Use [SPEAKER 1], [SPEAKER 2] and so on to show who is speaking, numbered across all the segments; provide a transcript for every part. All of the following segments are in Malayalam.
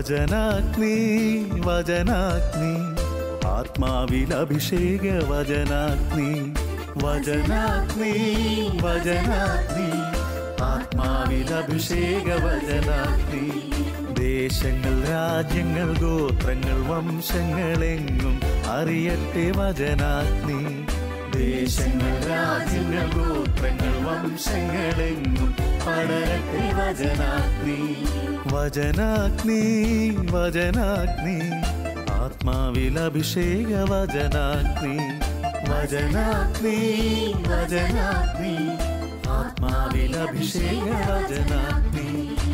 [SPEAKER 1] വചനാഗ്നി വചനാഗ്നി ആത്മാവിൽ അഭിഷേക വചനാഗ്നി വചനാഗ്നി വചനാഗ്നി ആത്മാവിൽ അഭിഷേക വചനാഗ്നി ദേശങ്ങൾ രാജ്യങ്ങൾ ഗോത്രങ്ങൾ വംശങ്ങളെങ്ങും അറിയട്ടെ വചനാഗ്നി ദേശങ്ങൾ രാജ്യങ്ങൾ ഗോത്രങ്ങൾ വംശങ്ങളെങ്ങും പടരട്ടെ വചനാഗ്നി വചനാഗ്നി വചനാഗ്നി ആത്മാവിൽ അഭിഷേക വചനാഗ്നി വചനാഗ്നി വചനാഗ്നി ആത്മാവിൽ അഭിഷേക വചനാഗ്നി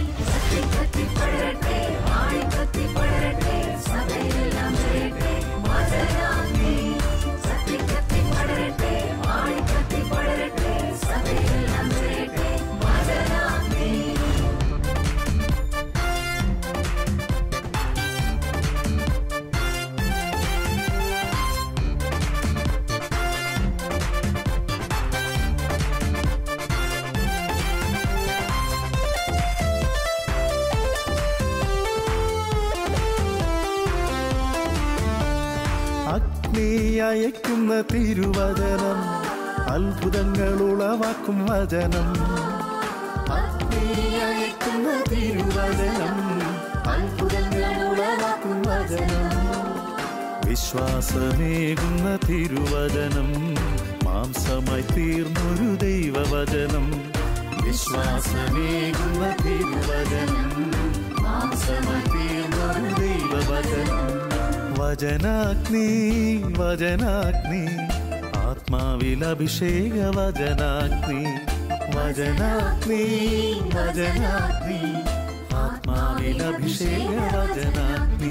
[SPEAKER 1] അഗ്നി അയക്കുന്ന തിരുവചനം അത്ഭുതങ്ങൾ ഉളവാക്കും വചനം അഗ്നി അയക്കുന്ന തിരുവചനം അത്ഭുതങ്ങൾ ഉളവാക്കും വചനം വിശ്വാസമേകുന്ന തിരുവചനം മാംസമായി തീർന്നൊരു ദൈവവചനം വിശ്വാസമേകുന്ന തിരുവചനം മാംസമായി തീർന്നൊരു ദൈവവചനം വചനാഗ്നി വചനാഗ്നി ആത്മാവിൽ അഭിഷേക വചനാഗ്നി വചനാഗ്നി വചനാഗ്നി ആത്മാവിൽ അഭിഷേക വചനാഗ്നി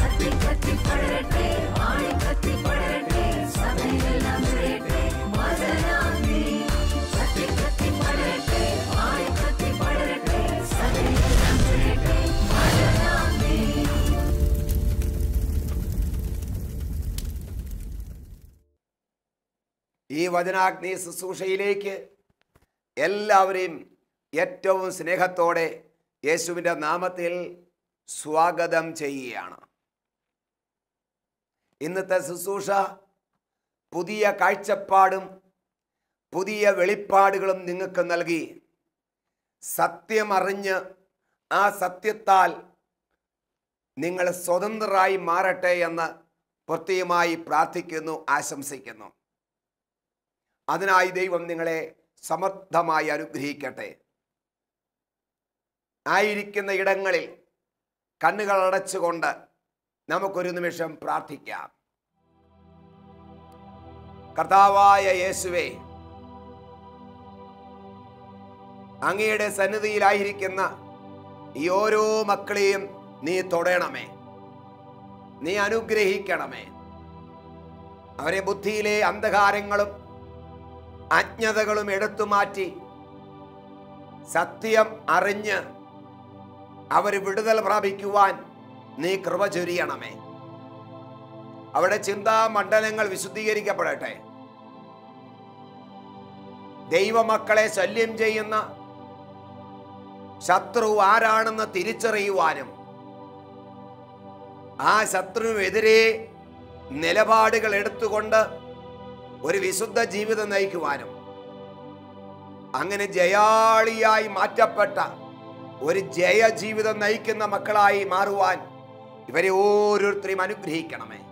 [SPEAKER 2] ഈ വചനാഗ്നി ശുശ്രൂഷയിലേക്ക് എല്ലാവരെയും ഏറ്റവും സ്നേഹത്തോടെ യേശുവിൻ്റെ നാമത്തിൽ സ്വാഗതം ചെയ്യുകയാണ് ഇന്നത്തെ ശുശ്രൂഷ പുതിയ കാഴ്ചപ്പാടും പുതിയ വെളിപ്പാടുകളും നിങ്ങൾക്ക് നൽകി സത്യമറിഞ്ഞ് ആ സത്യത്താൽ നിങ്ങൾ സ്വതന്ത്രരായി മാറട്ടെ എന്ന് പ്രത്യേകമായി പ്രാർത്ഥിക്കുന്നു ആശംസിക്കുന്നു അതിനായി ദൈവം നിങ്ങളെ സമർത്ഥമായി അനുഗ്രഹിക്കട്ടെ ആയിരിക്കുന്ന ഇടങ്ങളിൽ കണ്ണുകൾ അടച്ചുകൊണ്ട് നമുക്കൊരു നിമിഷം പ്രാർത്ഥിക്കാം കർത്താവായ യേശുവേ അങ്ങയുടെ സന്നിധിയിലായിരിക്കുന്ന ഈ ഓരോ മക്കളെയും നീ തൊടണമേ നീ അനുഗ്രഹിക്കണമേ അവരെ ബുദ്ധിയിലെ അന്ധകാരങ്ങളും അജ്ഞതകളും എടുത്തു മാറ്റി സത്യം അറിഞ്ഞ് അവർ വിടുതൽ പ്രാപിക്കുവാൻ നീ കൃപ ചൊരിയണമേ അവിടെ ചിന്താ മണ്ഡലങ്ങൾ വിശുദ്ധീകരിക്കപ്പെടട്ടെ ദൈവമക്കളെ ശല്യം ചെയ്യുന്ന ശത്രു ആരാണെന്ന് തിരിച്ചറിയുവാനും ആ ശത്രുവിനെതിരെ നിലപാടുകൾ എടുത്തുകൊണ്ട് ഒരു വിശുദ്ധ ജീവിതം നയിക്കുവാനും അങ്ങനെ ജയാളിയായി മാറ്റപ്പെട്ട ഒരു ജയ ജീവിതം നയിക്കുന്ന മക്കളായി മാറുവാൻ ഇവരെ ഓരോരുത്തരെയും അനുഗ്രഹിക്കണമേ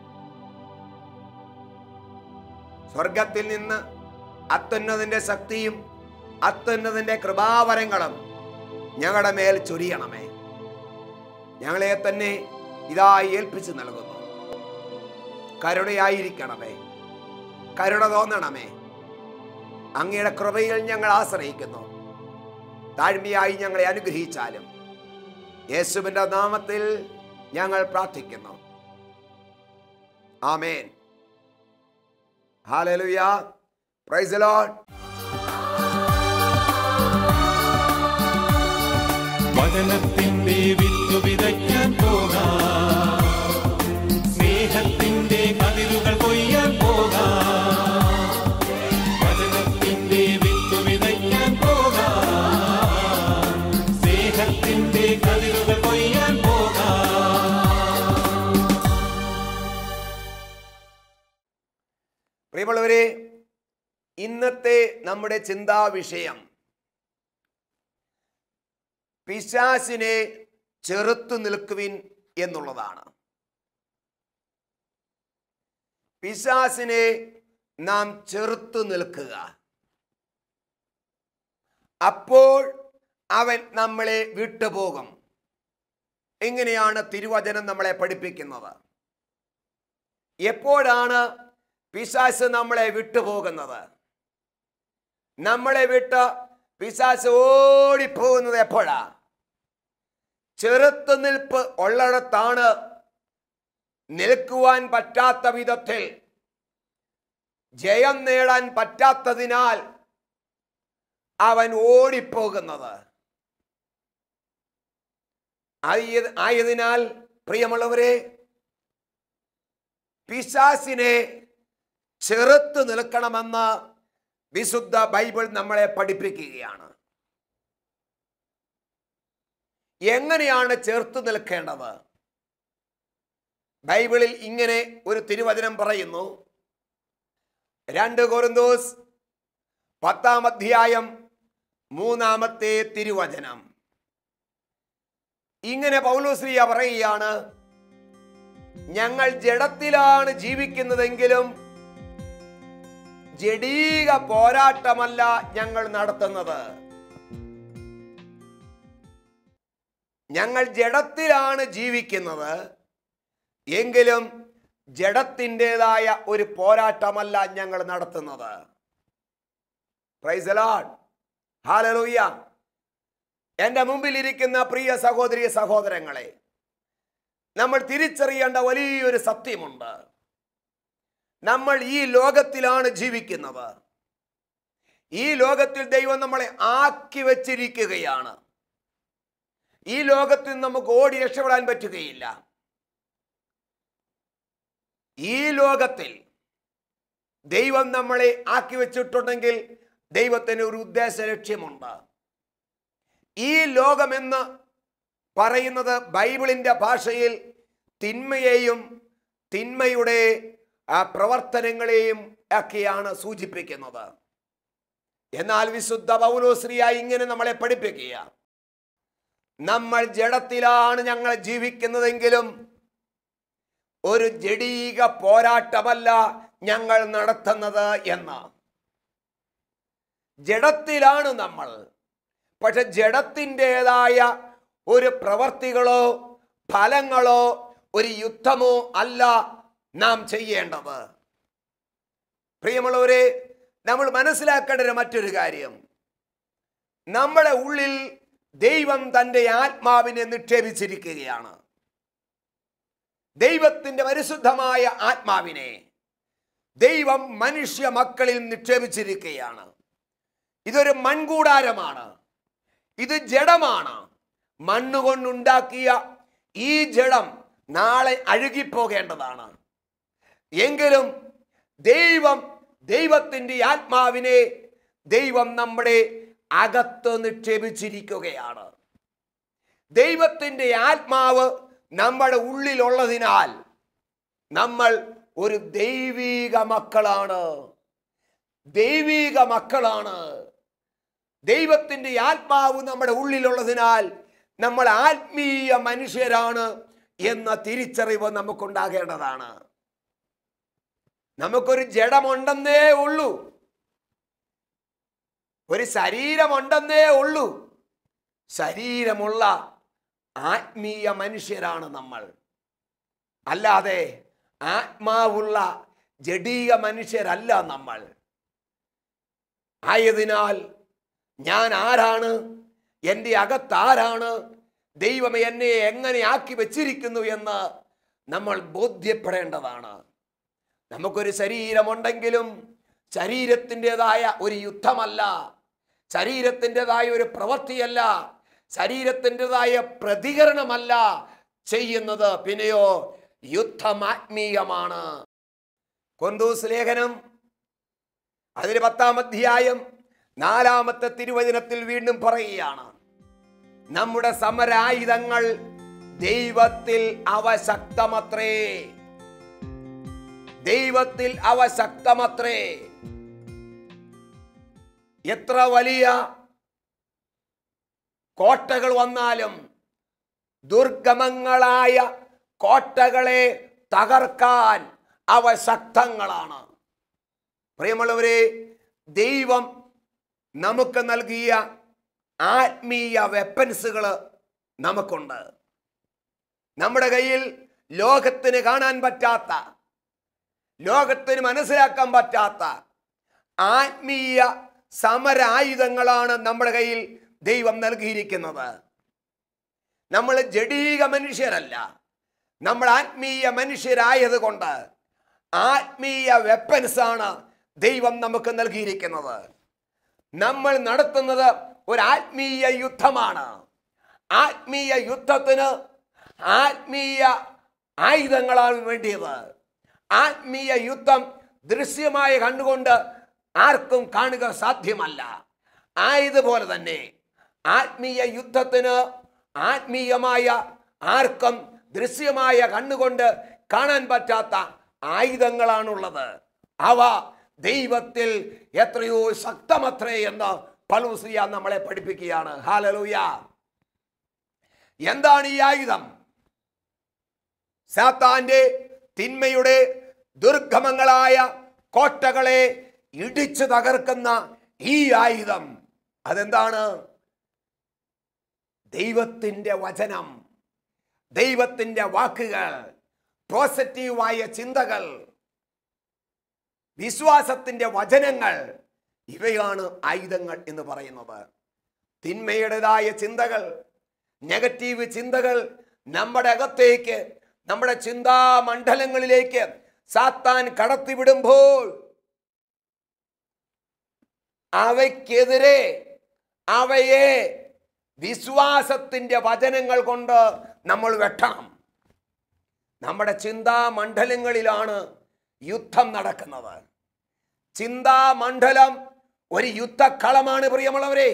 [SPEAKER 2] സ്വർഗത്തിൽ നിന്ന് അത്യുന്നതിന്റെ ശക്തിയും അത്യുന്നതിന്റെ കൃപാവരങ്ങളും ഞങ്ങളുടെ മേൽ ചൊരിയണമേ ഞങ്ങളെ തന്നെ ഇതായി ഏൽപ്പിച്ചു നൽകുന്നു കരുണയായിരിക്കണമേ കരുണ തോന്നണമേ അങ്ങയുടെ കൃപയിൽ ഞങ്ങൾ ആശ്രയിക്കുന്നു താഴ്മയായി ഞങ്ങളെ അനുഗ്രഹിച്ചാലും യേശുവിൻ്റെ നാമത്തിൽ ഞങ്ങൾ പ്രാർത്ഥിക്കുന്നു ആമേൻ ഹാലലുയ പ്രൈസ് ലോഡ്
[SPEAKER 3] വചനത്തിന്റെ വിത്തു വിതയ്ക്കാൻ പോകാം സ്നേഹത്തിന്റെ കതിരുകൾ കൊയ്യാൻ പോകാം വചനത്തിന്റെ വിത്തു വിതയ്ക്കാൻ പോകാം സ്നേഹത്തിന്റെ കതിരുകൾ കൊയ്യാൻ പോകാം
[SPEAKER 2] പ്രിയമുള്ളവരെ ഇന്നത്തെ നമ്മുടെ ചിന്താ വിഷയം പിശാസിനെ ചെറുത്തു നിൽക്കുവിൻ എന്നുള്ളതാണ് പിശാസിനെ നാം ചെറുത്തു നിൽക്കുക അപ്പോൾ അവൻ നമ്മളെ വിട്ടുപോകും എങ്ങനെയാണ് തിരുവചനം നമ്മളെ പഠിപ്പിക്കുന്നത് എപ്പോഴാണ് പിശാസ് നമ്മളെ വിട്ടുപോകുന്നത് നമ്മളെ വിട്ട് പിശാസ് ഓടിപ്പോകുന്നത് എപ്പോഴാ ചെറുത്തുനിൽപ്പ് ഉള്ളിടത്താണ് നിൽക്കുവാൻ പറ്റാത്ത വിധത്തിൽ ജയം നേടാൻ പറ്റാത്തതിനാൽ അവൻ ഓടിപ്പോകുന്നത് ആയ- ആയതിനാൽ പ്രിയമുള്ളവരെ പിശാസിനെ ചെറുത്ത് നിൽക്കണമെന്ന് വിശുദ്ധ ബൈബിൾ നമ്മളെ പഠിപ്പിക്കുകയാണ് എങ്ങനെയാണ് ചേർത്ത് നിൽക്കേണ്ടത് ബൈബിളിൽ ഇങ്ങനെ ഒരു തിരുവചനം പറയുന്നു രണ്ട് കൊറിന്തോസ് പത്താം അധ്യായം മൂന്നാമത്തെ തിരുവചനം ഇങ്ങനെ പൗലോശ്രീയ പറയുകയാണ് ഞങ്ങൾ ജഡത്തിലാണ് ജീവിക്കുന്നതെങ്കിലും ജഡീക പോരാട്ടമല്ല ഞങ്ങൾ നടത്തുന്നത് ഞങ്ങൾ ജഡത്തിലാണ് ജീവിക്കുന്നത് എങ്കിലും ജഡത്തിൻ്റെതായ ഒരു പോരാട്ടമല്ല ഞങ്ങൾ നടത്തുന്നത് പ്രൈസ് അലോഡ് ഹാലലൂയ എൻ്റെ മുമ്പിൽ ഇരിക്കുന്ന പ്രിയ സഹോദരി സഹോദരങ്ങളെ നമ്മൾ തിരിച്ചറിയേണ്ട വലിയൊരു സത്യമുണ്ട് നമ്മൾ ഈ ലോകത്തിലാണ് ജീവിക്കുന്നത് ഈ ലോകത്തിൽ ദൈവം നമ്മളെ ആക്കി വച്ചിരിക്കുകയാണ് ഈ ലോകത്തിൽ നമുക്ക് ഓടി രക്ഷപ്പെടാൻ പറ്റുകയില്ല ഈ ലോകത്തിൽ ദൈവം നമ്മളെ ആക്കി വെച്ചിട്ടുണ്ടെങ്കിൽ ദൈവത്തിന് ഒരു ഉദ്ദേശ ലക്ഷ്യമുണ്ട് ഈ ലോകമെന്ന് പറയുന്നത് ബൈബിളിൻ്റെ ഭാഷയിൽ തിന്മയെയും തിന്മയുടെ ആ, പ്രവർത്തനങ്ങളെയും ഒക്കെയാണ് സൂചിപ്പിക്കുന്നത് എന്നാൽ വിശുദ്ധ പൗലോശ്രീയ ഇങ്ങനെ നമ്മളെ പഠിപ്പിക്കുക നമ്മൾ ജഡത്തിലാണ് ഞങ്ങൾ ജീവിക്കുന്നതെങ്കിലും ഒരു ജഡീക പോരാട്ടമല്ല ഞങ്ങൾ നടത്തുന്നത് എന്ന് ജഡത്തിലാണ് നമ്മൾ പക്ഷെ ജഡത്തിൻ്റെതായ ഒരു പ്രവർത്തികളോ ഫലങ്ങളോ ഒരു യുദ്ധമോ അല്ല നാം ചെയ്യേണ്ടത് പ്രിയമുള്ളവരെ നമ്മൾ മനസ്സിലാക്കേണ്ട ഒരു മറ്റൊരു കാര്യം നമ്മുടെ ഉള്ളിൽ ദൈവം തൻ്റെ ആത്മാവിനെ നിക്ഷേപിച്ചിരിക്കുകയാണ് ദൈവത്തിൻ്റെ പരിശുദ്ധമായ ആത്മാവിനെ ദൈവം മനുഷ്യ മക്കളിൽ നിക്ഷേപിച്ചിരിക്കുകയാണ് ഇതൊരു മൺകൂടാരമാണ് ഇത് ജഡമാണ് മണ്ണുകൊണ്ടുണ്ടാക്കിയ ഈ ജഡം നാളെ അഴുകിപ്പോകേണ്ടതാണ് എങ്കിലും ദൈവം ദൈവത്തിൻ്റെ ആത്മാവിനെ ദൈവം നമ്മുടെ അകത്ത് നിക്ഷേപിച്ചിരിക്കുകയാണ് ദൈവത്തിൻ്റെ ആത്മാവ് നമ്മുടെ ഉള്ളിലുള്ളതിനാൽ നമ്മൾ ഒരു ദൈവീക മക്കളാണ് ദൈവീക മക്കളാണ് ദൈവത്തിൻ്റെ ആത്മാവ് നമ്മുടെ ഉള്ളിലുള്ളതിനാൽ നമ്മൾ ആത്മീയ മനുഷ്യരാണ് എന്ന തിരിച്ചറിവ് നമുക്കുണ്ടാകേണ്ടതാണ് നമുക്കൊരു ജഡമുണ്ടെന്നേ ഉള്ളൂ ഒരു ശരീരമുണ്ടെന്നേ ഉള്ളൂ ശരീരമുള്ള ആത്മീയ മനുഷ്യരാണ് നമ്മൾ അല്ലാതെ ആത്മാവുള്ള ജഡീയ മനുഷ്യരല്ല നമ്മൾ ആയതിനാൽ ഞാൻ ആരാണ് എൻ്റെ അകത്താരാണ് ദൈവം എന്നെ എങ്ങനെ ആക്കി വെച്ചിരിക്കുന്നു എന്ന് നമ്മൾ ബോധ്യപ്പെടേണ്ടതാണ് നമുക്കൊരു ശരീരമുണ്ടെങ്കിലും ശരീരത്തിൻ്റെതായ ഒരു യുദ്ധമല്ല ശരീരത്തിൻ്റെതായ ഒരു പ്രവൃത്തിയല്ല ശരീരത്തിൻ്റെതായ പ്രതികരണമല്ല ചെയ്യുന്നത് പിന്നെയോ യുദ്ധമാത്മീയമാണ് കൊന്തൂസ് ലേഖനം അതിന് പത്താം അധ്യായം നാലാമത്തെ തിരുവചനത്തിൽ വീണ്ടും പറയുകയാണ് നമ്മുടെ സമരായുധങ്ങൾ ദൈവത്തിൽ അവ ശക്തമത്രേ ദൈവത്തിൽ അവ ശക്തമത്രേ എത്ര വലിയ കോട്ടകൾ വന്നാലും ദുർഗമങ്ങളായ കോട്ടകളെ തകർക്കാൻ അവ ശക്തങ്ങളാണ് പ്രിയമുള്ളവരെ ദൈവം നമുക്ക് നൽകിയ ആത്മീയ വെപ്പൻസുകൾ നമുക്കുണ്ട് നമ്മുടെ കയ്യിൽ ലോകത്തിന് കാണാൻ പറ്റാത്ത ലോകത്തിന് മനസ്സിലാക്കാൻ പറ്റാത്ത ആത്മീയ സമരായുധങ്ങളാണ് നമ്മുടെ കയ്യിൽ ദൈവം നൽകിയിരിക്കുന്നത് നമ്മൾ ജഡീക മനുഷ്യരല്ല നമ്മൾ ആത്മീയ മനുഷ്യരായത് കൊണ്ട് ആത്മീയ വെപ്പൻസ് ആണ് ദൈവം നമുക്ക് നൽകിയിരിക്കുന്നത് നമ്മൾ നടത്തുന്നത് ഒരു ആത്മീയ യുദ്ധമാണ് ആത്മീയ യുദ്ധത്തിന് ആത്മീയ ആയുധങ്ങളാണ് വേണ്ടിയത് ആത്മീയ യുദ്ധം ദൃശ്യമായ കണ്ടുകൊണ്ട് ആർക്കും കാണുക സാധ്യമല്ല ആയതുപോലെ തന്നെ ആത്മീയ യുദ്ധത്തിന് ആത്മീയമായ ആർക്കും ദൃശ്യമായ കണ്ണുകൊണ്ട് കാണാൻ പറ്റാത്ത ആയുധങ്ങളാണുള്ളത് അവ ദൈവത്തിൽ എത്രയോ ശക്തമത്രേ എന്ന് പലൂസിയ നമ്മളെ പഠിപ്പിക്കുകയാണ് ഹാലലൂയ എന്താണ് ഈ ആയുധം സാത്താന്റെ തിന്മയുടെ ദുർഗമങ്ങളായ കോട്ടകളെ ഇടിച്ചു തകർക്കുന്ന ഈ ആയുധം അതെന്താണ് ദൈവത്തിൻ്റെ വചനം ദൈവത്തിൻ്റെ വാക്കുകൾ പോസിറ്റീവായ ചിന്തകൾ വിശ്വാസത്തിൻ്റെ വചനങ്ങൾ ഇവയാണ് ആയുധങ്ങൾ എന്ന് പറയുന്നത് തിന്മയുടേതായ ചിന്തകൾ നെഗറ്റീവ് ചിന്തകൾ നമ്മുടെ അകത്തേക്ക് നമ്മുടെ ചിന്താ മണ്ഡലങ്ങളിലേക്ക് സാത്താൻ കടത്തിവിടുമ്പോൾ അവയ്ക്കെതിരെ അവയെ വിശ്വാസത്തിന്റെ വചനങ്ങൾ കൊണ്ട് നമ്മൾ വെട്ടണം നമ്മുടെ ചിന്താ മണ്ഡലങ്ങളിലാണ് യുദ്ധം നടക്കുന്നത് ചിന്താ മണ്ഡലം ഒരു യുദ്ധക്കളമാണ് പ്രിയമുള്ളവരെ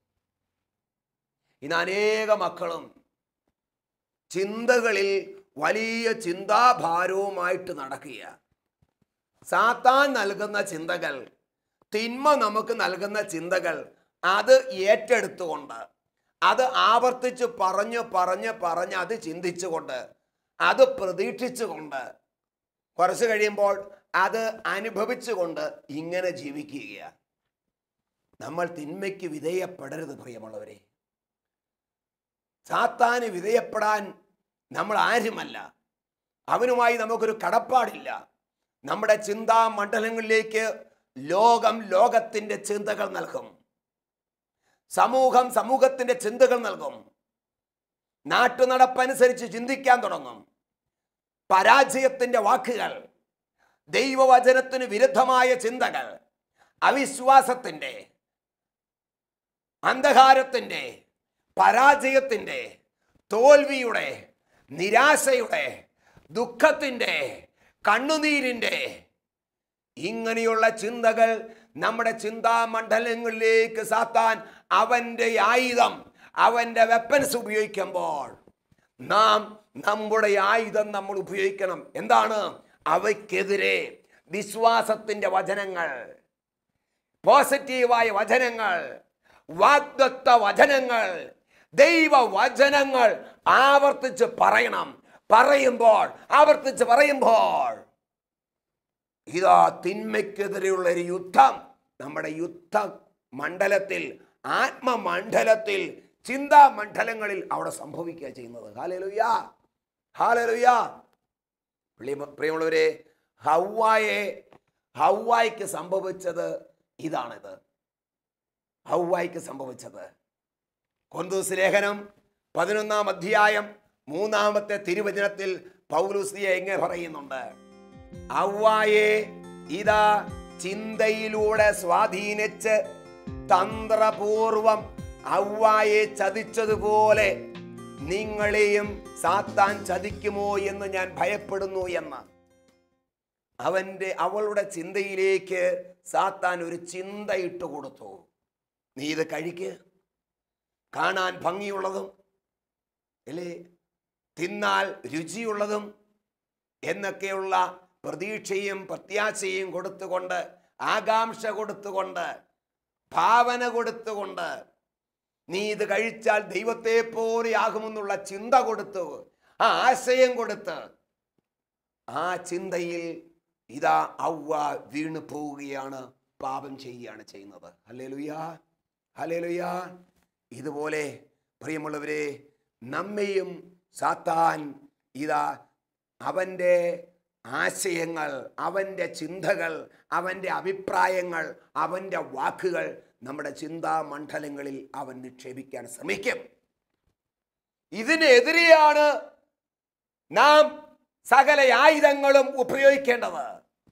[SPEAKER 2] ഇന്ന് അനേക മക്കളും ചിന്തകളിൽ വലിയ ചിന്താഭാരവുമായിട്ട് നടക്കുക സാത്താൻ നൽകുന്ന ചിന്തകൾ തിന്മ നമുക്ക് നൽകുന്ന ചിന്തകൾ അത് ഏറ്റെടുത്തുകൊണ്ട് അത് ആവർത്തിച്ച് പറഞ്ഞ് പറഞ്ഞ് പറഞ്ഞ് അത് ചിന്തിച്ചുകൊണ്ട് അത് പ്രതീക്ഷിച്ചുകൊണ്ട് കുറച്ച് കഴിയുമ്പോൾ അത് അനുഭവിച്ചുകൊണ്ട് ഇങ്ങനെ ജീവിക്കുക നമ്മൾ തിന്മയ്ക്ക് വിധേയപ്പെടരുത് പ്രിയമുള്ളവരെ സാത്താന് വിധേയപ്പെടാൻ നമ്മൾ ആരുമല്ല അവനുമായി നമുക്കൊരു കടപ്പാടില്ല നമ്മുടെ ചിന്താ മണ്ഡലങ്ങളിലേക്ക് ലോകം ലോകത്തിൻ്റെ ചിന്തകൾ നൽകും സമൂഹം സമൂഹത്തിൻ്റെ ചിന്തകൾ നൽകും നാട്ടുനടപ്പനുസരിച്ച് ചിന്തിക്കാൻ തുടങ്ങും പരാജയത്തിൻ്റെ വാക്കുകൾ ദൈവവചനത്തിന് വിരുദ്ധമായ ചിന്തകൾ അവിശ്വാസത്തിൻ്റെ അന്ധകാരത്തിൻ്റെ പരാജയത്തിൻ്റെ തോൽവിയുടെ നിരാശയുടെ ദുഃഖത്തിൻ്റെ കണ്ണുനീരിൻ്റെ ഇങ്ങനെയുള്ള ചിന്തകൾ നമ്മുടെ ചിന്താമണ്ഡലങ്ങളിലേക്ക് സാത്താൻ അവൻ്റെ ആയുധം അവൻ്റെ വെപ്പൻസ് ഉപയോഗിക്കുമ്പോൾ നാം നമ്മുടെ ആയുധം നമ്മൾ ഉപയോഗിക്കണം എന്താണ് അവയ്ക്കെതിരെ വിശ്വാസത്തിൻ്റെ വചനങ്ങൾ പോസിറ്റീവായ വചനങ്ങൾ വാഗ്ദത്ത വചനങ്ങൾ ദൈവ വചനങ്ങൾ ആവർത്തിച്ച് പറയണം പറയുമ്പോൾ ആവർത്തിച്ച് പറയുമ്പോൾ ഇതാ തിന്മയ്ക്കെതിരെയുള്ള ഒരു യുദ്ധം നമ്മുടെ യുദ്ധ മണ്ഡലത്തിൽ ആത്മമണ്ഡലത്തിൽ ചിന്താ മണ്ഡലങ്ങളിൽ അവിടെ സംഭവിക്കുക ചെയ്യുന്നത് ഹാലലുയ ഹാലലുയ പ്രിയമുള്ളവരെ ഹൗവായെ ഹൗവായ്ക്ക് സംഭവിച്ചത് ഇതാണിത് ഹൗവായ്ക്ക് സംഭവിച്ചത് കൊന്തൂസ് ലേഖനം പതിനൊന്നാം അധ്യായം മൂന്നാമത്തെ തിരുവചനത്തിൽ പൗലൂസിയെ എങ്ങനെ പറയുന്നുണ്ട് ഔവായെ ഇതാ ചിന്തയിലൂടെ സ്വാധീനിച്ച് തന്ത്രപൂർവം ഔവായെ ചതിച്ചതുപോലെ നിങ്ങളെയും സാത്താൻ ചതിക്കുമോ എന്ന് ഞാൻ ഭയപ്പെടുന്നു എന്ന് അവൻ്റെ അവളുടെ ചിന്തയിലേക്ക് സാത്താൻ ഒരു ചിന്ത ഇട്ട് കൊടുത്തു നീ ഇത് കഴിക്ക് കാണാൻ ഭംഗിയുള്ളതും അല്ലേ തിന്നാൽ രുചിയുള്ളതും എന്നൊക്കെയുള്ള പ്രതീക്ഷയും പ്രത്യാശയും കൊടുത്തുകൊണ്ട് ആകാംക്ഷ കൊടുത്തുകൊണ്ട് ഭാവന കൊടുത്തുകൊണ്ട് നീ ഇത് കഴിച്ചാൽ ദൈവത്തെ പോലെയാകുമെന്നുള്ള ചിന്ത കൊടുത്തു ആ ആശയം കൊടുത്ത് ആ ചിന്തയിൽ ഇതാ ഔവ വീണു പോവുകയാണ് പാപം ചെയ്യുകയാണ് ചെയ്യുന്നത് ഹലേലുയാ ഹലേലുയാ ഇതുപോലെ പ്രിയമുള്ളവരെ നമ്മെയും സാത്താൻ ഇതാ അവൻ്റെ ആശയങ്ങൾ അവൻ്റെ ചിന്തകൾ അവൻ്റെ അഭിപ്രായങ്ങൾ അവൻ്റെ വാക്കുകൾ നമ്മുടെ ചിന്താ മണ്ഡലങ്ങളിൽ അവൻ നിക്ഷേപിക്കാൻ ശ്രമിക്കും ഇതിനെതിരെയാണ് നാം സകല ആയുധങ്ങളും ഉപയോഗിക്കേണ്ടത്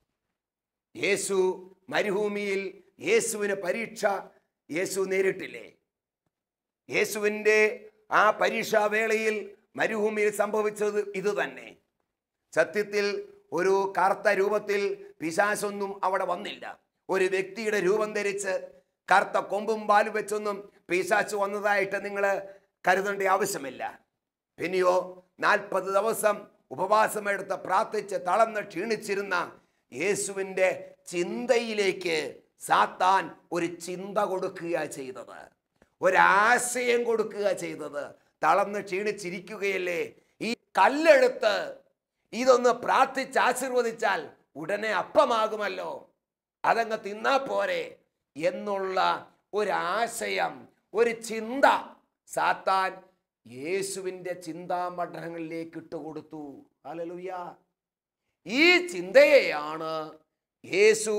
[SPEAKER 2] യേശു മരുഭൂമിയിൽ യേശുവിന് പരീക്ഷ യേശു നേരിട്ടില്ലേ യേശുവിൻ്റെ ആ പരീക്ഷാവേളയിൽ മരുഭൂമിയിൽ സംഭവിച്ചത് ഇത് തന്നെ സത്യത്തിൽ ഒരു കറുത്ത രൂപത്തിൽ പിശാശൊന്നും അവിടെ വന്നില്ല ഒരു വ്യക്തിയുടെ രൂപം ധരിച്ച് കറുത്ത കൊമ്പും പാലും വെച്ചൊന്നും പിശാച്ച് വന്നതായിട്ട് നിങ്ങൾ കരുതേണ്ട ആവശ്യമില്ല പിന്നെയോ നാൽപ്പത് ദിവസം ഉപവാസമെടുത്ത് പ്രാർത്ഥിച്ച് തളർന്ന് ക്ഷീണിച്ചിരുന്ന യേശുവിൻ്റെ ചിന്തയിലേക്ക് സാത്താൻ ഒരു ചിന്ത കൊടുക്കുക ചെയ്തത് ഒരാശയം കൊടുക്കുക ചെയ്തത് തളർന്ന് ക്ഷീണിച്ചിരിക്കുകയല്ലേ ഈ കല്ലെടുത്ത് ഇതൊന്ന് പ്രാർത്ഥിച്ച് ആശീർവദിച്ചാൽ ഉടനെ അപ്പമാകുമല്ലോ അതങ്ങ് തിന്നാ പോരെ എന്നുള്ള ഒരാശയം ഒരു ചിന്ത സാത്താൻ യേശുവിൻ്റെ ചിന്താമണ്ഡലങ്ങളിലേക്ക് ഇട്ടുകൊടുത്തു ഹല്ലേലൂയ ഈ ചിന്തയെയാണ് യേശു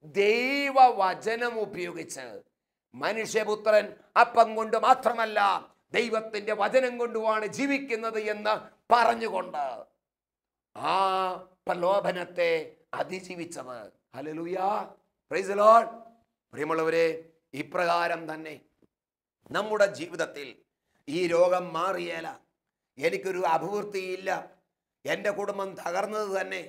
[SPEAKER 2] ദൈവവചനം ഉപയോഗിച്ച് മനുഷ്യപുത്രൻ അപ്പം കൊണ്ട് മാത്രമല്ല ദൈവത്തിന്റെ വചനം കൊണ്ടുമാണ് ജീവിക്കുന്നത് എന്ന് പറഞ്ഞുകൊണ്ട് ആ പ്രലോഭനത്തെ അതിജീവിച്ചത് ഹല്ലേലൂയ പ്രൈസ് ദി ലോർഡ് പ്രിയമുള്ളവരെ ഇപ്രകാരം തന്നെ നമ്മുടെ ജീവിതത്തിൽ ഈ രോഗം മാറിയേല എനിക്കൊരു അഭിവൃദ്ധിയില്ല എൻ്റെ കുടുംബം തകർന്നത് തന്നെ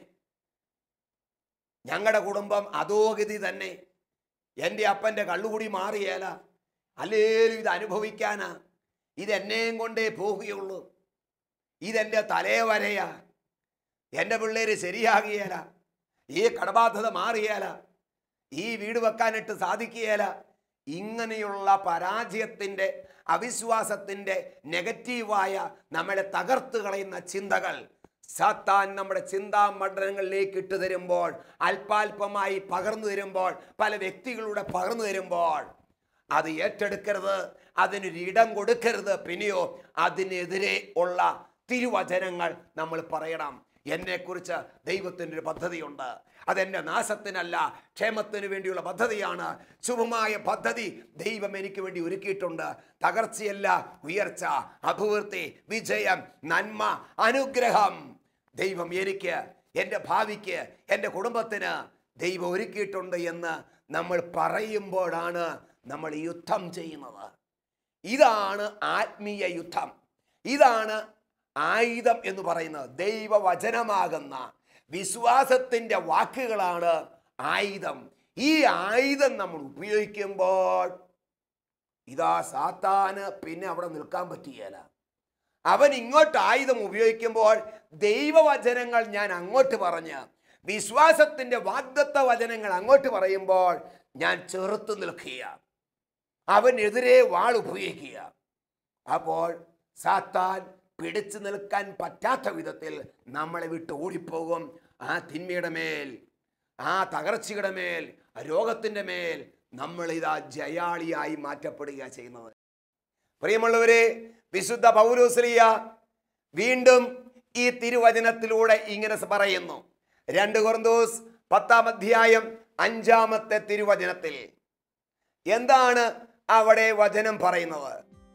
[SPEAKER 2] ഞങ്ങളുടെ കുടുംബം അധോഗതി തന്നെ എൻ്റെ അപ്പൻ്റെ കള്ളുകുടി മാറിയേല അല്ലേലും ഇത് അനുഭവിക്കാനാ ഇതെന്നെയും കൊണ്ടേ പോവുകയുള്ളൂ ഇതെൻ്റെ തലേ വരയാ എൻ്റെ പിള്ളേര് ശരിയാകിയേല ഈ കടബാധ്യത മാറിയേല ഈ വീട് വെക്കാനിട്ട് സാധിക്കുകയില്ല ഇങ്ങനെയുള്ള പരാജയത്തിൻ്റെ അവിശ്വാസത്തിൻ്റെ നെഗറ്റീവായ നമ്മളെ തകർത്ത് കളയുന്ന ചിന്തകൾ സാത്താൻ നമ്മുടെ ചിന്താ മണ്ഡലങ്ങളിലേക്ക് ഇട്ട് തരുമ്പോൾ അല്പാൽപമായി പകർന്നു തരുമ്പോൾ പല വ്യക്തികളുടെ പകർന്നു തരുമ്പോൾ അത് ഏറ്റെടുക്കരുത് അതിനൊരു ഇടം കൊടുക്കരുത് പിന്നെയോ അതിനെതിരെ ഉള്ള തിരുവചനങ്ങൾ നമ്മൾ പറയണം എന്നെക്കുറിച്ച് ദൈവത്തിൻ്റെ ഒരു പദ്ധതിയുണ്ട് അതെൻ്റെ നാശത്തിനല്ല ക്ഷേമത്തിന് വേണ്ടിയുള്ള പദ്ധതിയാണ് ശുഭമായ പദ്ധതി ദൈവം എനിക്ക് വേണ്ടി ഒരുക്കിയിട്ടുണ്ട് തകർച്ചയല്ല ഉയർച്ച അഭിവൃദ്ധി വിജയം നന്മ അനുഗ്രഹം ദൈവം എനിക്ക് എൻ്റെ ഭാവിക്ക് എൻ്റെ കുടുംബത്തിന് ദൈവം ഒരുക്കിയിട്ടുണ്ട് എന്ന് നമ്മൾ പറയുമ്പോഴാണ് നമ്മൾ യുദ്ധം ചെയ്യുന്നത് ഇതാണ് ആത്മീയ യുദ്ധം ഇതാണ് ആയുധം എന്ന് പറയുന്നത് ദൈവവചനമാകുന്ന വിശ്വാസത്തിൻ്റെ വാക്കുകളാണ് ആയുധം ഈ ആയുധം നമ്മൾ ഉപയോഗിക്കുമ്പോൾ ഇതാ സാത്താന് പിന്നെ അവിടെ നിൽക്കാൻ പറ്റുകയില്ല അവൻ ഇങ്ങോട്ട് ആയുധം ഉപയോഗിക്കുമ്പോൾ ദൈവവചനങ്ങൾ ഞാൻ അങ്ങോട്ട് പറഞ്ഞ് വിശ്വാസത്തിൻ്റെ വാഗ്ദത്ത വചനങ്ങൾ അങ്ങോട്ട് പറയുമ്പോൾ ഞാൻ ചെറുത്ത് നിൽക്കുക അവനെതിരെ വാൾ ഉപയോഗിക്കുക അപ്പോൾ സാത്താൻ പിടിച്ചു നിൽക്കാൻ പറ്റാത്ത വിധത്തിൽ നമ്മളെ വിട്ട് ഓടിപ്പോകും ആ തിന്മയുടെ മേൽ ആ തകർച്ചയുടെ മേൽ ആ രോഗത്തിൻ്റെ മേൽ നമ്മൾ ഇതാ ജയാളിയായി മാറ്റപ്പെടുക ചെയ്യുന്നത് പ്രിയമുള്ളവരെ വിശുദ്ധ പൗലോസ്ലിയ വീണ്ടും ഈ തിരുവചനത്തിലൂടെ ഇങ്ങനെ പറയുന്നു രണ്ട് കൊറന്തോസ് പത്താം അധ്യായം അഞ്ചാമത്തെ തിരുവചനത്തിൽ എന്താണ് അവിടെ വചനം പറയുന്നത്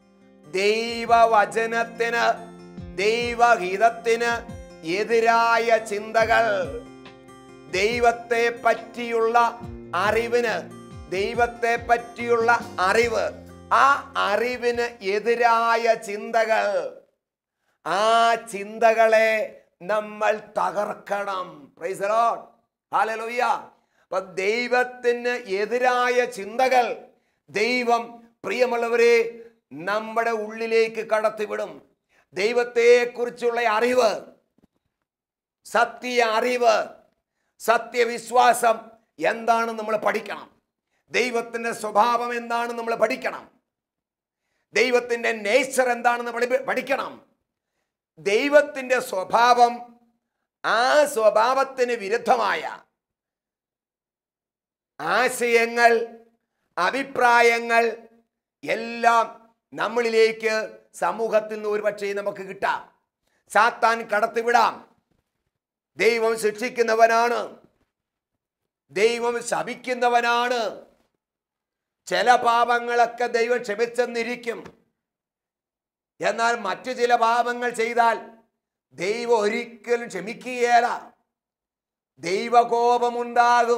[SPEAKER 2] ദൈവവചനത്തിന് ദൈവഹിതത്തിന് എതിരായ ചിന്തകൾ ദൈവത്തെ പറ്റിയുള്ള അറിവിന് ദൈവത്തെ പറ്റിയുള്ള അറിവ് ആ അറിവിന് എതിരായ ചിന്തകൾ ആ ചിന്തകളെ നമ്മൾ തകർക്കണം പ്രൈസ് ലോർഡ് ഹല്ലേലൂയ അപ്പൊ ദൈവത്തിന് എതിരായ ചിന്തകൾ ദൈവം പ്രിയമുള്ളവരെ നമ്മുടെ ഉള്ളിലേക്ക് കടത്തിവിടും ദൈവത്തെക്കുറിച്ചുള്ള അറിവ് സത്യ അറിവ് സത്യവിശ്വാസം എന്താണെന്ന് നമ്മൾ പഠിക്കണം ദൈവത്തിൻ്റെ സ്വഭാവം എന്താണെന്ന് നമ്മൾ പഠിക്കണം ദൈവത്തിൻ്റെ നേച്ചർ എന്താണെന്ന് പഠി- പഠിക്കണം ദൈവത്തിൻ്റെ സ്വഭാവം ആ സ്വഭാവത്തിന് വിരുദ്ധമായ ആശയങ്ങൾ അഭിപ്രായങ്ങൾ എല്ലാം നമ്മളിലേക്ക് സമൂഹത്തിൽ നിന്ന് ഒരുപക്ഷെ നമുക്ക് കിട്ടാം സാത്താൻ കടത്തിവിടാം ദൈവം ശിക്ഷിക്കുന്നവനാണ് ദൈവം ശപിക്കുന്നവനാണ് ചില പാപങ്ങളൊക്കെ ദൈവം ക്ഷമിച്ചെന്നിരിക്കും എന്നാൽ മറ്റു ചില പാപങ്ങൾ ചെയ്താൽ ദൈവം ഒരിക്കലും ക്ഷമിക്കുകയില്ല ദൈവകോപമുണ്ടാകും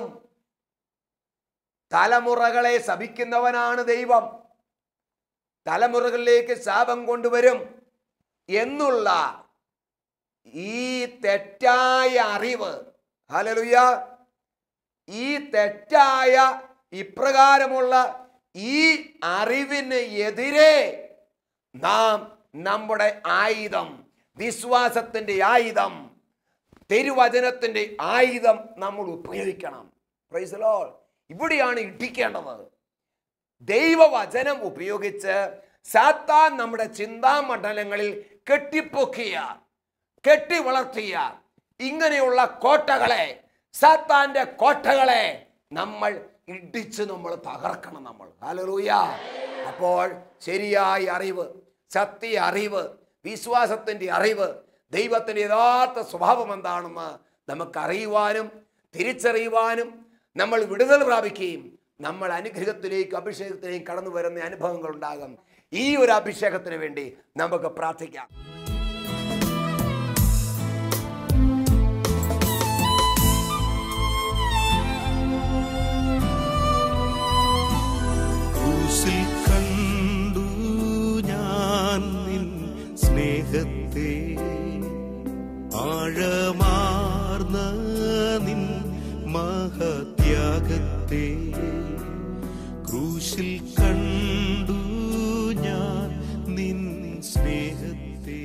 [SPEAKER 2] തലമുറകളെ ശപിക്കുന്നവനാണ് ദൈവം തലമുറകളിലേക്ക് ശാപം കൊണ്ടുവരും എന്നുള്ള ഈ തെറ്റായ അറിവ് ഹലലുയ ഈ തെറ്റായ ഇപ്രകാരമുള്ള ഈ അറിവിന് എതിരെ നാം നമ്മുടെ ആയുധം വിശ്വാസത്തിൻ്റെ ആയുധം തിരുവചനത്തിൻ്റെ ആയുധം നമ്മൾ ഉപയോഗിക്കണം പ്രൈസ് ലോൾ ഇവിടെയാണ് ഇടിക്കേണ്ടത് ദൈവവചനം ഉപയോഗിച്ച് സാത്താൻ നമ്മുടെ ചിന്താമണ്ഡലങ്ങളിൽ കെട്ടിപ്പൊക്കിയ കെട്ടി വളർത്തിയ ഇങ്ങനെയുള്ള കോട്ടകളെ സാത്താന്റെ കോട്ടകളെ നമ്മൾ ഇടിച്ച് നമ്മൾ തകർക്കണം നമ്മൾ ഹല്ലേലൂയ അപ്പോൾ ശരിയായ അറിവ് സത്യ അറിവ് വിശ്വാസത്തിൻ്റെ അറിവ് ദൈവത്തിൻ്റെ യഥാർത്ഥ സ്വഭാവം എന്താണെന്ന് നമുക്കറിയുവാനും തിരിച്ചറിയുവാനും നമ്മൾ വിടുതൽ പ്രാപിക്കുകയും നമ്മൾ അനുഗ്രഹത്തിലേക്ക് അഭിഷേകത്തിലേക്ക് കടന്നു വരുന്ന അനുഭവങ്ങൾ ഉണ്ടാകും ഈ ഒരു അഭിഷേകത്തിന് വേണ്ടി നമുക്ക് പ്രാർത്ഥിക്കാം
[SPEAKER 1] ക്രൂശിൽ കണ്ടു ഞാൻ നിൻ സ്നേഹത്തെ ആഴമാർന്ന നിൻ മഹത്യാഗത്തെ ക്രൂശിൽ കണ്ടു ഞാൻ നിൻ സ്നേഹത്തെ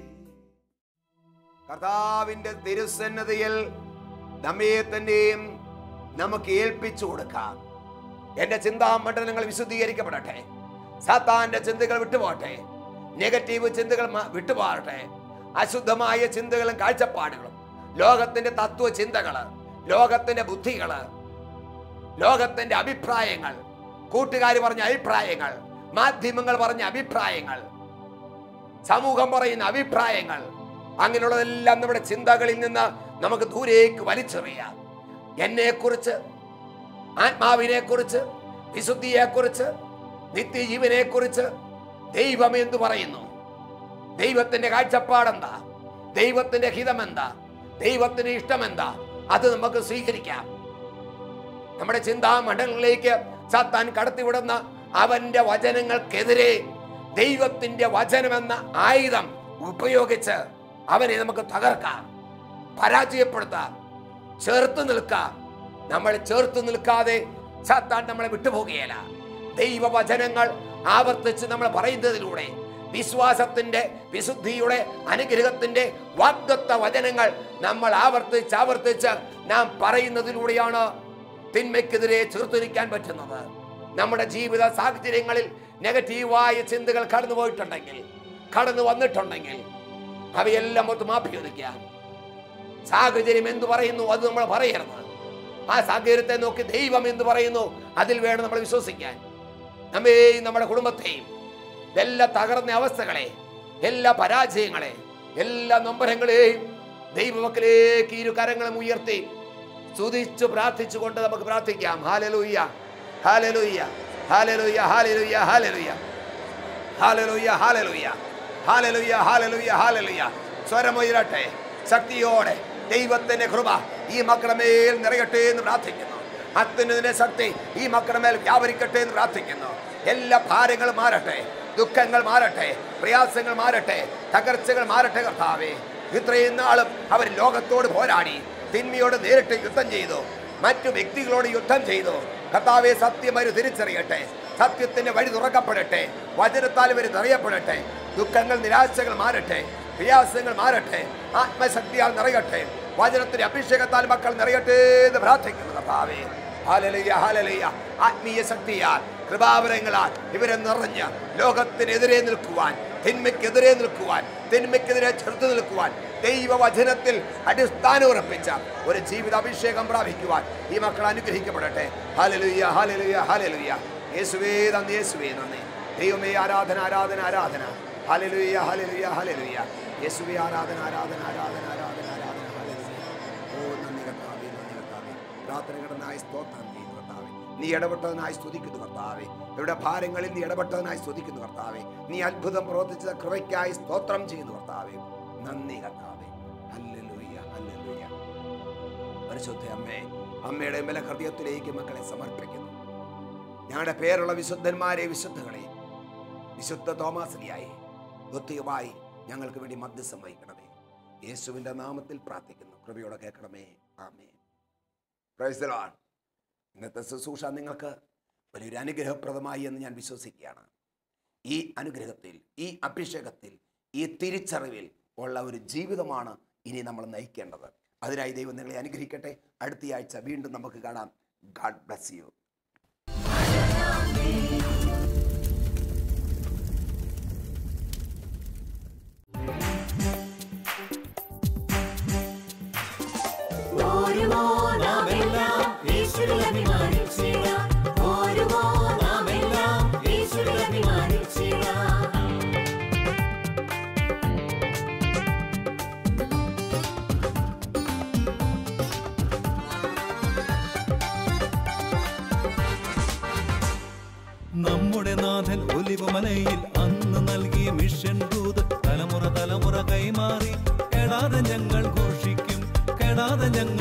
[SPEAKER 2] കർത്താവിന്റെ തിരുസന്നതയിൽ നമ്മെ തന്നെയും നമുക്ക് ഏൽപ്പിച്ചു കൊടുക്കാം എന്റെ ചിന്താമണ്ഡലങ്ങൾ വിശുദ്ധീകരിക്കപ്പെടട്ടെ സാത്താന്റെ ചിന്തകൾ വിട്ടുപോട്ടെ നെഗറ്റീവ് ചിന്തകൾ മ- വിട്ടുപോകട്ടെ അശുദ്ധമായ ചിന്തകളും കാഴ്ചപ്പാടുകളും ലോകത്തിന്റെ തത്വ ചിന്തകള് ലോകത്തിന്റെ ബുദ്ധികള് ലോകത്തിന്റെ അഭിപ്രായങ്ങൾ കൂട്ടുകാർ പറഞ്ഞ അഭിപ്രായങ്ങൾ മാധ്യമങ്ങൾ പറഞ്ഞ അഭിപ്രായങ്ങൾ സമൂഹം പറയുന്ന അഭിപ്രായങ്ങൾ അങ്ങനെയുള്ളതെല്ലാം നമ്മുടെ ചിന്തകളിൽ നിന്ന് നമുക്ക് ദൂരേക്ക് വലിച്ചെറിയാം എന്നെക്കുറിച്ച് ആത്മാവിനെ കുറിച്ച് വിശുദ്ധിയെ കുറിച്ച് നിത്യജീവനെ കുറിച്ച് ദൈവം എന്തു പറയുന്നു ദൈവത്തിന്റെ കാഴ്ചപ്പാടെന്താ ദൈവത്തിന്റെ ഹിതമെന്താ ദൈവത്തിന്റെ ഇഷ്ടമെന്താ അത് നമുക്ക് സ്വീകരിക്കാം നമ്മുടെ ചിന്താമണ്ഡലങ്ങളിലേക്ക് സാത്താൻ കടത്തിവിടുന്ന അവന്റെ വചനങ്ങൾക്കെതിരെ ദൈവത്തിന്റെ വചനമെന്ന ആയുധം ഉപയോഗിച്ച് അവനെ നമുക്ക് തകർക്കാം പരാജയപ്പെടുത്താം ചേർത്ത് നിൽക്കാം നമ്മൾ ചേർത്ത് നിൽക്കാതെ സാത്താൻ നമ്മളെ വിട്ടുപോകുകയില്ല ദൈവവചനങ്ങൾ ആവർത്തിച്ച് നമ്മൾ പറയുന്നതിലൂടെ വിശ്വാസത്തിന്റെ വിശുദ്ധിയുടെ അനുഗ്രഹത്തിന്റെ വാഗ്ദത്ത വചനങ്ങൾ നമ്മൾ ആവർത്തിച്ച് ആവർത്തിച്ച് നാം പറയുന്നതിലൂടെയാണ് തിന്മയ്ക്കെതിരെ ചെറുത്തു നിൽക്കാൻ പറ്റുന്നത് നമ്മുടെ ജീവിത സാഹചര്യങ്ങളിൽ നെഗറ്റീവായ ചിന്തകൾ കടന്നു പോയിട്ടുണ്ടെങ്കിൽ കടന്നു വന്നിട്ടുണ്ടെങ്കിൽ അവയെല്ലാം ഒത്ത് മാപ്പി ചോദിക്കാം സാഹചര്യം എന്തു പറയുന്നു അത് നമ്മൾ പറയരുത് ആ സാഹചര്യത്തെ നോക്കി ദൈവം എന്ത് പറയുന്നു അതിൽ വേണം നമ്മൾ വിശ്വസിക്കാൻ നമ്മെയും നമ്മുടെ കുടുംബത്തെയും എല്ലാ തകർന്ന അവസ്ഥകളെ എല്ലാ പരാജയങ്ങളെ എല്ലാ നൊമ്പരങ്ങളെയും ദൈവമക്കളിലേക്ക് ഇരു കരങ്ങളും ഉയർത്തി സ്തുതിച്ചു പ്രാർത്ഥിച്ചുകൊണ്ട് നമുക്ക് പ്രാർത്ഥിക്കാം hallelujah hallelujah hallelujah hallelujah hallelujah hallelujah hallelujah hallelujah hallelujah hallelujah സ്വരമുയരട്ടെ ശക്തിയോടെ ദൈവത്തിന്റെ കൃപ ഈ മക്കളുടെ മേൽ നിറയട്ടെ എന്ന് പ്രാർത്ഥിക്കുന്നു അത്യുന്നതിന്റെ ശക്തി ഈ മക്കളുടെ മേൽ വ്യാപരിക്കട്ടെ എന്ന് പ്രാർത്ഥിക്കുന്നു എല്ലാ ഭാരങ്ങളും മാറട്ടെ ദുഃഖങ്ങൾ മാറട്ടെ പ്രയാസങ്ങൾ മാറട്ടെ തകർച്ചകൾ മാറട്ടെ കർത്താവേ ഇത്രയും നാളും അവർ ലോകത്തോട് പോരാടി തിന്മയോട് നേരിട്ട് യുദ്ധം ചെയ്തു മറ്റു വ്യക്തികളോട് യുദ്ധം ചെയ്തു കർത്താവെ സത്യം അവർ തിരിച്ചറിയട്ടെ സത്യത്തിന്റെ വഴി തുറക്കപ്പെടട്ടെ വചനത്താൽ ഇവർ നിറയപ്പെടട്ടെ ദുഃഖങ്ങൾ നിരാശകൾ മാറട്ടെ പ്രയാസങ്ങൾ മാറട്ടെ ആത്മശക്തിയാൽ നിറയട്ടെ വചനത്തിന്റെ അഭിഷേകത്താൽ മക്കൾ നിറയട്ടെ എന്ന് പ്രാർത്ഥിക്കുന്നു കർത്താവേ ഹാലലുയ ഹാലലുയ ആത്മീയ ശക്തിയാൽ കൃപാവരങ്ങളാൽ ഇവരെ നിറഞ്ഞ് ലോകത്തിനെതിരെ നിൽക്കുവാൻ തിന്മയ്ക്കെതിരെ നിൽക്കുവാൻ തിന്മയ്ക്കെതിരെ ചെറുത്തു നിൽക്കുവാൻ ദൈവവചനത്തിൽ അടിസ്ഥാനം ഉറപ്പിച്ച ഒരു ജീവിത അഭിഷേകം പ്രാപിക്കുവാൻ ഈ മക്കൾ അനുഗ്രഹിക്കപ്പെടട്ടെ ഹാലലുയ ഹാലലുയ ഹാലലുയ യേശുവേ നന്ദി യേശുവേ നന്ദി ദൈവമേ ആരാധന ആരാധന ആരാധന ഹാലലുയ ഹാലലുയ ഹാലലുയ യേശുവേ ആരാധന ആരാധന ആരാധന ആരാധന ആരാധന ഹാലലുയ ഓ നന്ദി കർത്താവേ നന്ദി കർത്താവേ പ്രാർത്ഥനകടനായി സ്തോത്രം ചെയ്യുന്നു കർത്താവേ നീ ഇടപെട്ടതിനായി സ്തുതിക്കുന്നു കർത്താവേ ഇവരുടെ ഭാരങ്ങളിൽ നീ ഇടപെട്ടതിനായി സ്തുതിക്കുന്നു കർത്താവേ നീ അത്ഭുതം പ്രവർത്തിച്ച കൃപയ്ക്കായി സ്തോത്രം ചെയ്യുന്നു കർത്താവേ നന്ദി കർത്താവേ ഹല്ലേലൂയ ഹല്ലേലൂയ പരിശുദ്ധ അമ്മേ അമ്മയുടെ മേലെ ഹൃദയത്തിലേക്ക് മക്കളെ സമർപ്പിക്കുന്നു ഞങ്ങളുടെ പേരുള്ള വിശുദ്ധന്മാരെ വിശുദ്ധകളെ വിശുദ്ധ തോമാസിനിയായി പ്രത്യേകമായി ഞങ്ങൾക്ക് വേണ്ടി മധ്യസ്ഥം വഹിക്കണമേ യേശുവിന്റെ നാമത്തിൽ പ്രാർത്ഥിക്കുന്നു കൃപയോടെ കേൾക്കണമേ ആമേ Praise the Lord. ഇന്നത്തെ ശുശ്രൂഷ നിങ്ങൾക്ക് വലിയൊരു അനുഗ്രഹപ്രദമായി എന്ന് ഞാൻ വിശ്വസിക്കുകയാണ് ഈ അനുഗ്രഹത്തിൽ ഈ അഭിഷേകത്തിൽ ഈ തിരിച്ചറിവിൽ ഉള്ള ഒരു ജീവിതമാണ് ഇനി നമ്മൾ നയിക്കേണ്ടത് അതിനായി ദൈവം നിങ്ങളെ അനുഗ്രഹിക്കട്ടെ അടുത്തയാഴ്ച വീണ്ടും നമുക്ക് കാണാം ഗാഡ് ബ്ലസ് യു
[SPEAKER 4] ഓരുമോ നാമെല്ലാം യേശുവിൽ അഭിമാനിച്ചിടാം ഓരുമോ നാമെല്ലാം യേശുവിൽ അഭിമാനിച്ചിടാം
[SPEAKER 3] നമ്മുടെ നാഥൻ ഒലിവുമലയിൽ അന്ന് നൽകിയ മിഷൻ ദൂത് തലമുറ തലമുറ കൈമാറി കെടാതെ ഞങ്ങൾ ഘോഷിക്കും കെടാതെ ഞങ്ങൾ